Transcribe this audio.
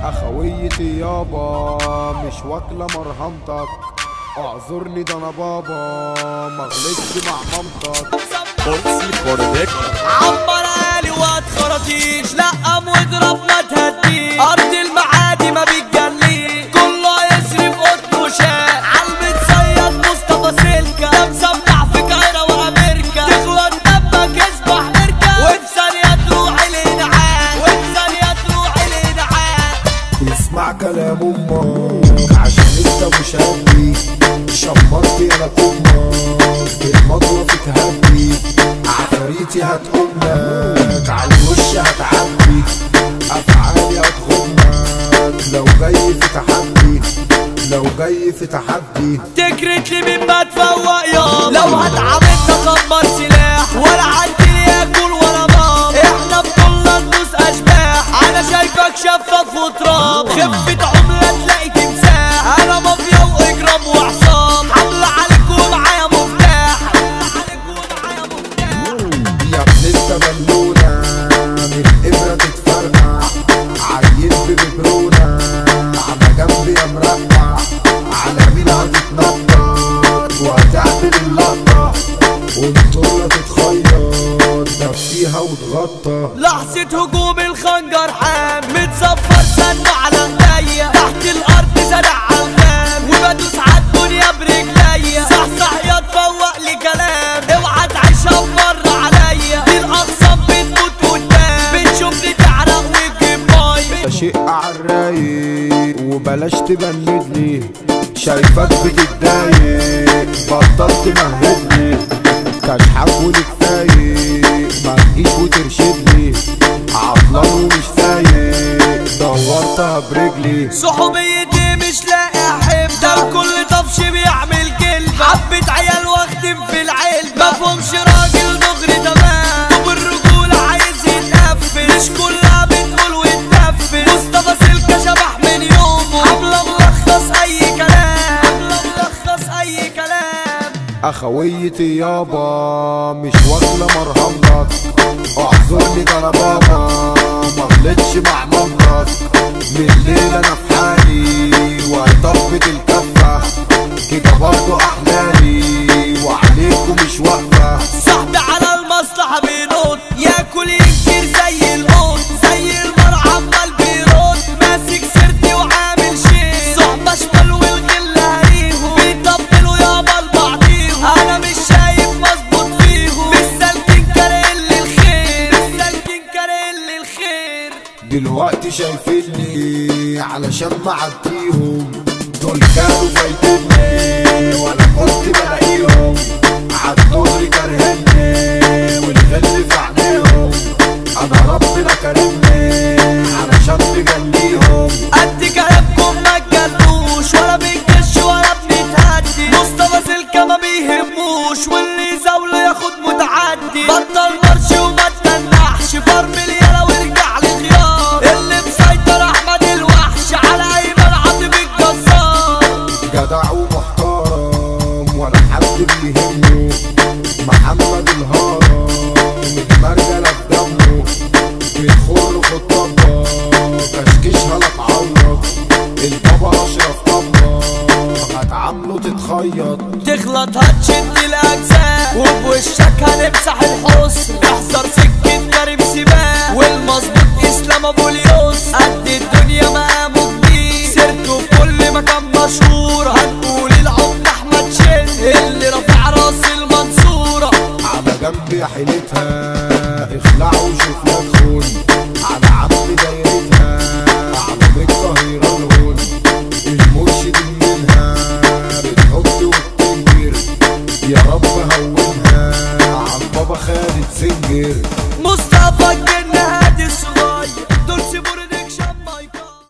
اخويتي يابا مش واكله مرهمتك اعذرني ده انا بابا مغلطش مع مامتك بولسي برودكشن عمر آلي واد خراطيش لقم واضرب ما تهديش أرض المعادي ما بتجليش كله يصرف قط وشاء عالبيت صياد مصطفى سلكة ده مسمع في كايرا وأمريكا تغلط دمك يصبح مركة وفي ثانية تروح الإنعام وفي ثانية تروح الإنعام اسمع كلام امك عشان انت مش هدي شمرت يا امك بالمضرة تهدي عفاريتي هتقومك على الوش هتعدي افعالي هتخمك لو جاي في تحدي لو جاي في تحدي تكرت لي من ما تفوق يوم لو هتعاملنا كبر سلاح ولا عندي ياكل ولا مام احنا بطولنا ندوس اشباح انا شايفك شفاف وتراب خفة عملة تلاقي تمساح انا مافيا واجرام وحصان حملة عليك ومعايا مفتاح حملة عليك ومعايا مفتاح يا ابن انت بالونة من ابرة تتفرقع عيل ببرونة على جنب يا مرقع على مين هتتنطط وهتعمل اللقطة والطولة تتخيط نفسيها وتغطى لحظة هجوم الخنجر حام متصفر سنه على ايديا تحت الارض زرع علام وبدوس عالدنيا برجليا صح صح يا تفوق لي كلام اوعى تعيشها مرة عليا دي الاقسام بتموت قدام بتشوفني تعرق وتجيب مي شيء عالرايق وبلاش تبندني شايفك بتتضايق بطلت مهدني كشحك ولكفايق ما تجيش وترشدني عطلان ومش فايق دورتها برجلي صحوبيتي مش لاقي احب ده كل طفش بيعمل كلب حبة عيال واخدم في العلم مفهومش راجل دغري تمام طب الرجولة عايز يتقفل مش كلها بتقول وتنفذ مصطفى سلكة شبح من يومه حملة ملخص اي كلام حملة ملخص اي كلام اخويتي يابا مش واكله مرهمتك اعذرني ده انا بابا مغلطش مع مامتك من الليل انا في حالي وهيطبق الكفه كده برضه احلالي وعليكم مش واقفه صاحبي على المصلحة بينط ياكل ينكر زي القط زي المرعى عمال بيرد ماسك سيرتي وعامل شيء صحبة شمال والغل هريهم بيطبلوا يابا لبعضيهم انا مش شايف مظبوط فيهم مش سالكين كارهين للخير مش سالكين كارهين للخير دلوقتي شايفيني علشان معديهم دول كانوا فايتني وانا كنت بلاقيهم عالدغري كارهني والغل في عينيهم انا ربنا كرمني علشان مجليهم قد كلامكم ما تجلوش ولا بنكش ولا بنتهدي مصطفى سلكة ما بيهموش واللي يزاوله ياخد متعدي بطل مرش وما تنحش فرمل يلا وارجع لخيار اللي مسيطر احمد الوحش على ايمن عاطف الجزار جدع ومحترم ولا حد بيهمه محمد الهرم المرجلة في دمه بيدخل في الطبة كشكشها لا تعيط البابا اشرف طبة هتعامله تتخيط تغلط هتشد الاجزاء وبوشك هنمسح الحسن احذر سكة كريم سباق والمظبوط اسلام ابو اليوس قد الدنيا مقامه كبير سيرته في كل مكان مشهور هنقول العمد احمد شن اللي رافع راس المنصورة على جنب يا حيلتها اخلع وشوف لك خون على عم دايرتها على بالقاهرة الهون المرشد منها بتحط وبتنكر يا رب هونها عالبابا خالد سنجر مصطفى الجنها